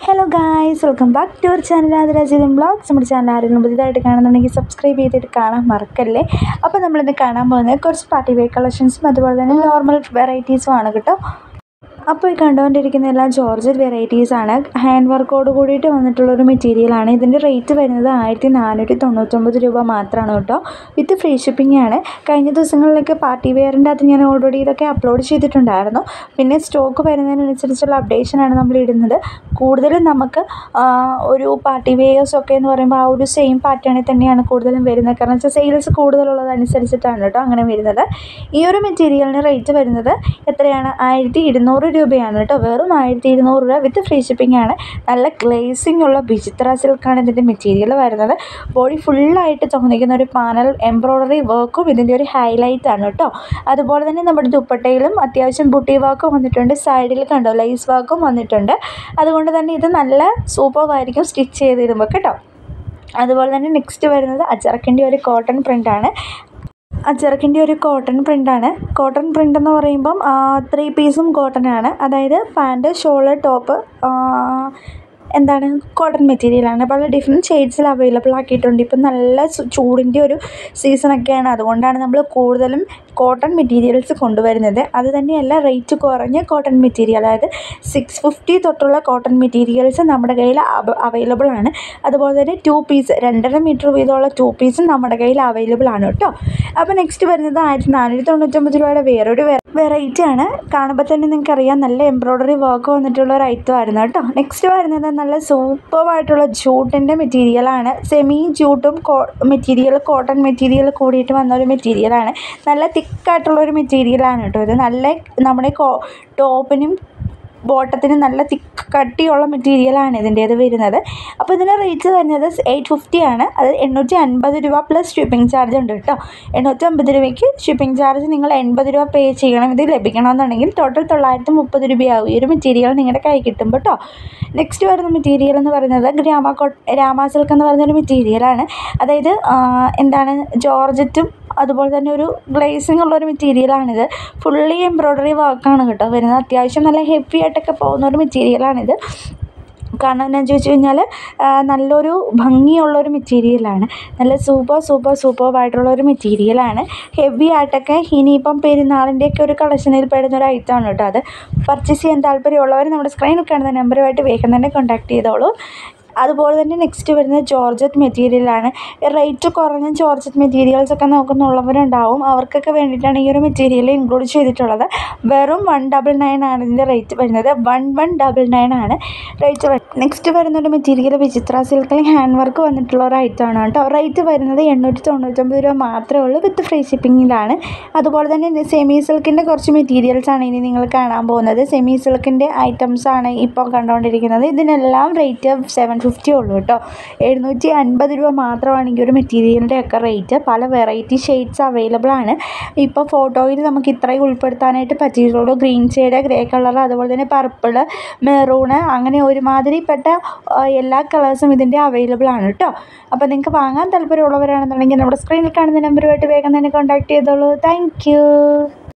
hello guys welcome back to our channel ആദരാജീതം vlogs നമ്മുടെ channel ആരെങ്കിലും പുതിയതായിട്ട് കാണുന്നുണ്ടെങ്കിൽ സബ്സ്ക്രൈബ് ചെയ്തിട്ട് കാണാൻ മറക്കല്ലേ അപ്പോൾ നമ്മളിന്ന് കാണാൻ പോകുന്നത് കുറച്ച് പാർട്ടി വെയർ കളക്ഷൻസും അതുപോലെ തന്നെ നോർമൽ വെറൈറ്റീസും ആണ് കേട്ടോ അപ്പോൾ ഈ കണ്ടുകൊണ്ടിരിക്കുന്ന എല്ലാം ജോർജറ്റ് വെറൈറ്റീസ് ആണ് ഹാൻഡ് വർക്കോട് കൂടിയിട്ട് വന്നിട്ടുള്ളൊരു മെറ്റീരിയലാണ് ഇതിൻ്റെ റേറ്റ് വരുന്നത് ആയിരത്തി നാനൂറ്റി തൊണ്ണൂറ്റൊമ്പത് രൂപ മാത്രമാണ് കേട്ടോ വിത്ത് ഫ്രീ ഷിപ്പിംഗ് ആണ് കഴിഞ്ഞ ദിവസങ്ങളിലൊക്കെ പാർട്ടി വെയറിൻ്റെ അകത്ത് ഞാൻ ഓൾറെഡി ഇതൊക്കെ അപ്ലോഡ് ചെയ്തിട്ടുണ്ടായിരുന്നു പിന്നെ സ്റ്റോക്ക് വരുന്നതിനനുസരിച്ചുള്ള അപ്ഡേഷനാണ് നമ്മൾ ഇടുന്നത് കൂടുതലും നമുക്ക് ആ, ഒരു പാർട്ടി വെയേഴ്സ് ഒക്കെ എന്ന് പറയുമ്പോൾ ആ ഒരു സെയിം പാറ്റേണിൽ തന്നെയാണ് കൂടുതലും വരുന്നത് കാരണം വെച്ചാൽ സെയിൽസ് കൂടുതലുള്ളതനുസരിച്ചിട്ടാണ് കേട്ടോ അങ്ങനെ വരുന്നത് ഈ ഒരു മെറ്റീരിയലിന് റേറ്റ് വരുന്നത് എത്രയാണ് ആയിരത്തി ഇരുന്നൂറ് രൂപയാണ് കേട്ടോ വെറും ആയിരത്തി ഇരുന്നൂറ് രൂപ വിത്ത് ഫ്രീ ഷിപ്പിംഗ് ആണ് നല്ല ഗ്ലേസിംഗ് ഉള്ള വിചിത്ര സിൽക്കാണ് ഇതിൻ്റെ മെറ്റീരിയൽ വരുന്നത് ബോഡി ഫുള്ളായിട്ട് തോന്നിക്കുന്ന ഒരു പാനൽ എംബ്രോയ്ഡറി വർക്കും ഇതിൻ്റെ ഒരു ഹൈലൈറ്റ് ആണ് കേട്ടോ അതുപോലെ തന്നെ നമ്മുടെ ദുപ്പട്ടയിലും അത്യാവശ്യം ബുട്ടി വർക്കും വന്നിട്ടുണ്ട് സൈഡിൽ കണ്ടോ ലൈസ് വർക്കും വന്നിട്ടുണ്ട് അതുകൊണ്ട് തന്നെ ഇത് നല്ല സൂപ്പറായിരിക്കും സ്റ്റിച്ച് ചെയ്തിടുമ്പോൾ കേട്ടോ അതുപോലെ തന്നെ നെക്സ്റ്റ് വരുന്നത് അച്ചറക്കിൻ്റെ ഒരു കോട്ടൺ പ്രിൻ്റാണ് അച്ചറക്കിൻ്റെ ഒരു കോട്ടൺ പ്രിൻ്റാണ് കോട്ടൺ പ്രിൻ്റ് എന്ന് പറയുമ്പം ത്രീ പീസും കോട്ടൺ ആണ് അതായത് പാൻറ് ഷോള് ടോപ്പ് എന്താണ് കോട്ടൺ മെറ്റീരിയലാണ് പല ഡിഫറെൻറ്റ് ഷെയ്ഡ്സിൽ അവൈലബിൾ ആക്കിയിട്ടുണ്ട് ഇപ്പം നല്ല ചു- ചൂടിൻ്റെ ഒരു സീസണൊക്കെയാണ് അതുകൊണ്ടാണ് നമ്മൾ കൂടുതലും കോട്ടൺ മെറ്റീരിയൽസ് കൊണ്ടുവരുന്നത് അത് തന്നെയല്ല റേറ്റ് കുറഞ്ഞ കോട്ടൺ മെറ്റീരിയൽ അതായത് സിക്സ് ഫിഫ്റ്റി തൊട്ടുള്ള കോട്ടൺ മെറ്റീരിയൽസ് നമ്മുടെ കയ്യിൽ അവൈലബിൾ ആണ് അതുപോലെ തന്നെ ടു പീസ് രണ്ടര മീറ്റർ വീതമുള്ള ടു പീസും നമ്മുടെ കയ്യിൽ അവൈലബിൾ ആണ് കേട്ടോ അപ്പോൾ നെക്സ്റ്റ് വരുന്നത് ആയിരത്തി നാനൂറ്റി തൊണ്ണൂറ്റൊമ്പത് രൂപയുടെ വേറൊരു വെറൈറ്റി ആണ് കാണുമ്പോൾ തന്നെ നിങ്ങൾക്ക് അറിയാം നല്ല എംബ്രോയ്ഡറി വർക്ക് വന്നിട്ടുള്ള ഒരു ഐറ്റം ആയിരുന്നു കേട്ടോ നെക്സ്റ്റ് വരുന്നത് നല്ല സൂപ്പറായിട്ടുള്ള ജൂട്ടിൻ്റെ മെറ്റീരിയലാണ് സെമി ജൂട്ടും കോ മെറ്റീരിയൽ കോട്ടൺ മെറ്റീരിയൽ കൂടിയിട്ട് വന്ന ഒരു മെറ്റീരിയലാണ് നല്ല തിക്കായിട്ടുള്ള ഒരു മെറ്റീരിയലാണ് കേട്ടോ ഇത് നല്ല നമ്മുടെ കോ ടോപ്പിനും ബോട്ടത്തിന് നല്ല തിക്ക് കട്ടിയുള്ള മെറ്റീരിയലാണ് ഇതിൻ്റേത് വരുന്നത് അപ്പോൾ ഇതിൻ്റെ റേറ്റ് വരുന്നത് എയ്റ്റ് ഫിഫ്റ്റി ആണ് അത് എണ്ണൂറ്റി അൻപത് രൂപ പ്ലസ് ഷിപ്പിംഗ് ചാർജ് ഉണ്ട് കേട്ടോ എണ്ണൂറ്റി അമ്പത് രൂപയ്ക്ക് ഷിപ്പിംഗ് ചാർജ് നിങ്ങൾ എൺപത് രൂപ പേ ചെയ്യണം ഇത് ലഭിക്കണമെന്നുണ്ടെങ്കിൽ ടോട്ടൽ തൊള്ളായിരത്തി മുപ്പത് രൂപയാവും ഈ ഒരു മെറ്റീരിയൽ നിങ്ങളുടെ കൈ കിട്ടും കേട്ടോ നെക്സ്റ്റ് വരുന്ന മെറ്റീരിയൽ എന്ന് പറയുന്നത് ഗ്രാമ കോ രാമ സിൽക്ക് എന്ന് പറയുന്നൊരു മെറ്റീരിയലാണ് അതായത് ആ, എന്താണ് ജോർജറ്റും അതുപോലെ തന്നെ ഒരു ഗ്ലേസിങ് ഉള്ളൊരു മെറ്റീരിയലാണിത് ഫുള്ളി എംബ്രോയ്ഡറി വർക്കാണ് കേട്ടോ വരുന്നത് അത്യാവശ്യം നല്ല ഹെവി ആയിട്ടൊക്കെ പോകുന്ന ഒരു മെറ്റീരിയലാണിത് കാരണം എന്താണെന്ന് ചോദിച്ചു കഴിഞ്ഞാൽ നല്ലൊരു ഭംഗിയുള്ളൊരു മെറ്റീരിയലാണ് നല്ല സൂപ്പർ സൂപ്പർ സൂപ്പർബായിട്ടുള്ള ഒരു മെറ്റീരിയലാണ് ഹെവി ആയിട്ടൊക്കെ ഇനിയിപ്പം പെരുന്നാളിൻ്റെയൊക്കെ ഒരു കളക്ഷനിൽ പെടുന്ന ഒരു ഐറ്റമാണ് കേട്ടോ അത് പർച്ചേസ് ചെയ്യാൻ താല്പര്യമുള്ളവർ നമ്മുടെ സ്ക്രീനിൽ കാണുന്ന നമ്പറുമായിട്ട് വേഗം തന്നെ കോൺടാക്ട് ചെയ്തോളൂ അതുപോലെ തന്നെ നെക്സ്റ്റ് വരുന്നത് ജോർജറ്റ് മെറ്റീരിയലാണ് റേറ്റ് കുറഞ്ഞ ജോർജറ്റ് മെറ്റീരിയൽസ് ഒക്കെ നോക്കുന്നുള്ളവരുണ്ടാവും അവർക്കൊക്കെ വേണ്ടിയിട്ടാണ് ഈ ഒരു മെറ്റീരിയൽ ഇൻക്ലൂഡ് ചെയ്തിട്ടുള്ളത് വെറും വൺ ഡബിൾ നയൻ ആണ് ഇതിൻ്റെ റേറ്റ് വരുന്നത് വൺ വൺ ഡബിൾ നയൻ ആണ് റേറ്റ് നെക്സ്റ്റ് വരുന്ന ഒരു മെറ്റീരിയൽ വിചിത്ര സിൽക്കിൽ ഹാൻഡ് വർക്ക് വന്നിട്ടുള്ള ഒരു ഐറ്റമാണ് കേട്ടോ റേറ്റ് വരുന്നത് എണ്ണൂറ്റി തൊണ്ണൂറ്റൊമ്പത് രൂപ മാത്രമേ ഉള്ളൂ വിത്ത് ഫ്രീ ഷിപ്പിങ്ങിലാണ് അതുപോലെ തന്നെ സെമി സിൽക്കിൻ്റെ കുറച്ച് മെറ്റീരിയൽസ് ആണ് ഇനി നിങ്ങൾ കാണാൻ പോകുന്നത് സെമി സിൽക്കിൻ്റെ ഐറ്റംസ് ആണ് ഇപ്പോൾ കണ്ടുകൊണ്ടിരിക്കുന്നത് ഇതിനെല്ലാം റേറ്റ് സെവൻ ഫിഫ്റ്റി ഉള്ളൂ കേട്ടോ എഴുന്നൂറ്റി അൻപത് രൂപ മാത്രമാണ് ഈ ഒരു മെറ്റീരിയലിൻ്റെ ഒക്കെ റേറ്റ് പല വെറൈറ്റി ഷെയ്ഡ്സ് അവൈലബിൾ ആണ് ഇപ്പോൾ ഫോട്ടോയിൽ നമുക്ക് ഇത്രയും ഉൾപ്പെടുത്താനായിട്ട് പറ്റിയിട്ടുള്ളൂ ഗ്രീൻ ഷെയ്ഡ് ഗ്രേ കളർ അതുപോലെ തന്നെ പർപ്പിള് മെറൂണ് അങ്ങനെ ഒരുമാതിരിപ്പെട്ട ആ, എല്ലാ കളേഴ്സും ഇതിൻ്റെ അവൈലബിൾ ആണ് കേട്ടോ അപ്പോൾ നിങ്ങൾക്ക് വാങ്ങാൻ താല്പര്യമുള്ളവരാണെന്നുണ്ടെങ്കിൽ നമ്മുടെ സ്ക്രീനിൽ കാണുന്ന നമ്പറുമായിട്ട് വേഗം തന്നെ കോൺടാക്ട് ചെയ്തോളൂ താങ്ക്